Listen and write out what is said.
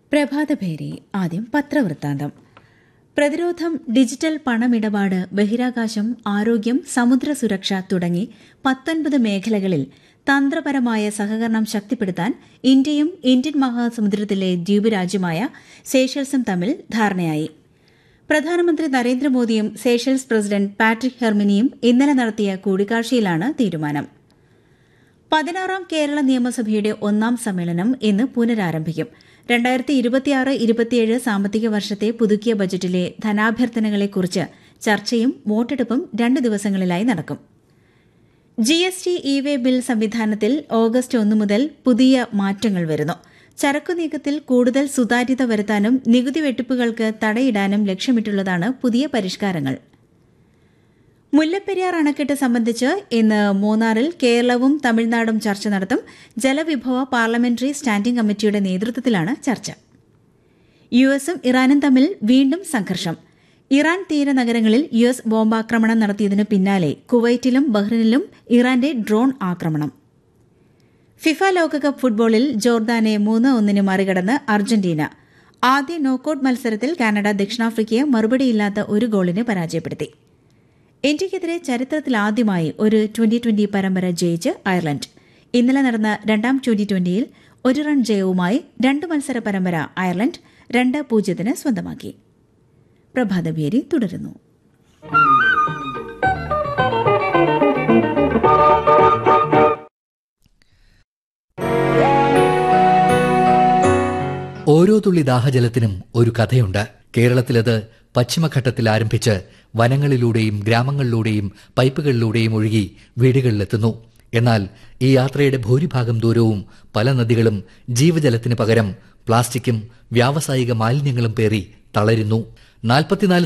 പ്രഭാതഭേരി ആദ്യം പത്രവൃത്താന്തം പ്രതിരോധം ഡിജിറ്റൽ പണമിടപാട് ബഹിരാകാശം ആരോഗ്യം സമുദ്ര സുരക്ഷ തുടങ്ങി പത്തൊൻപത് മേഖലകളിൽ തന്ത്രപരമായ സഹകരണം ശക്തിപ്പെടുത്താൻ ഇന്ത്യയും ഇന്ത്യൻ മഹാസമുദ്രത്തിലെ ദ്വീപ് രാജ്യമായ സേഷൽസും തമ്മിൽ ധാരണയായി പ്രധാനമന്ത്രി നരേന്ദ്രമോദിയും സേഷൽസ് പ്രസിഡന്റ് പാട്രിക് ഹെർമിനിയും ഇന്നലെ നടത്തിയ കൂടിക്കാഴ്ചയിലാണ് തീരുമാനം പതിനാറാം കേരള നിയമസഭയുടെ ഒന്നാം സമ്മേളനം ഇന്ന് പുനരാരംഭിക്കും രണ്ടായിരത്തി ഇരുപത്തിയാറ് ഇരുപത്തിയേഴ് സാമ്പത്തിക വർഷത്തെ പുതുക്കിയ ബജറ്റിലെ ധനാഭ്യർത്ഥനകളെക്കുറിച്ച് ചർച്ചയും വോട്ടെടുപ്പും രണ്ട് ദിവസങ്ങളിലായി നടക്കും G S T E way bill സംവിധാനത്തിൽ ഓഗസ്റ്റ് ഒന്ന് മുതൽ പുതിയ മാറ്റങ്ങൾ വരുന്നു ചരക്കു നീക്കത്തിൽ കൂടുതൽ സുതാര്യത വരുത്താനും നികുതി വെട്ടിപ്പുകൾക്ക് തടയിടാനും ലക്ഷ്യമിട്ടുള്ളതാണ് പുതിയ പരിഷ്കാരങ്ങൾ മുല്ലപ്പെരിയാർ അണക്കെട്ട് സംബന്ധിച്ച് ഇന്ന് മൂന്നാറിൽ കേരളവും തമിഴ്നാടും ചർച്ച നടത്തും ജലവിഭവ പാർലമെന്ററി സ്റ്റാൻഡിംഗ് കമ്മിറ്റിയുടെ നേതൃത്വത്തിലാണ് ചർച്ച യു എസും ഇറാനും തമ്മിൽ വീണ്ടും സംഘർഷം ഇറാൻ തീര നഗരങ്ങളിൽ യു എസ് ബോംബാക്രമണം നടത്തിയതിനു പിന്നാലെ കുവൈറ്റിലും ബഹ്റിനിലും ഇറാന്റെ ഡ്രോൺ ആക്രമണം ഫിഫ ലോകകപ്പ് ഫുട്ബോളിൽ ജോർദാനെ മൂന്ന് ഒന്നിന് മറികടന്ന് അർജന്റീന ആദ്യ നോക്കൌട്ട് മത്സരത്തിൽ കാനഡ ദക്ഷിണാഫ്രിക്കയെ മറുപടിയില്ലാത്ത ഒരു ഗോളിന് പരാജയപ്പെടുത്തി ഇന്ത്യയ്ക്കെതിരെ ചരിത്രത്തിലാദ്യമായി ഒരു ട്വന്റി ട്വന്റി പരമ്പര ജയിച്ച് അയർലൻഡ് ഇന്നലെ നടന്ന രണ്ടാം ട്വന്റി ട്വന്റിയിൽ ഒരു റൺ ജയവുമായി രണ്ട് മത്സര പരമ്പര അയർലൻഡ് രണ്ട് പൂജ്യത്തിന് സ്വന്തമാക്കി പ്രഭാതഭേരി തുടരുന്നു ഓരോ തുള്ളി ദാഹജലത്തിനും ഒരു കഥയുണ്ട് കേരളത്തിലത് പശ്ചിമഘട്ടത്തിൽ ആരംഭിച്ച് വനങ്ങളിലൂടെയും ഗ്രാമങ്ങളിലൂടെയും പൈപ്പുകളിലൂടെയും ഒഴുകി വീടുകളിലെത്തുന്നു എന്നാൽ ഈ യാത്രയുടെ ഭൂരിഭാഗം ദൂരവും പല നദികളും ജീവജലത്തിന് പകരം പ്ലാസ്റ്റിക്കും വ്യാവസായിക മാലിന്യങ്ങളും പേറി തളരുന്നു നാൽപ്പത്തിനാല്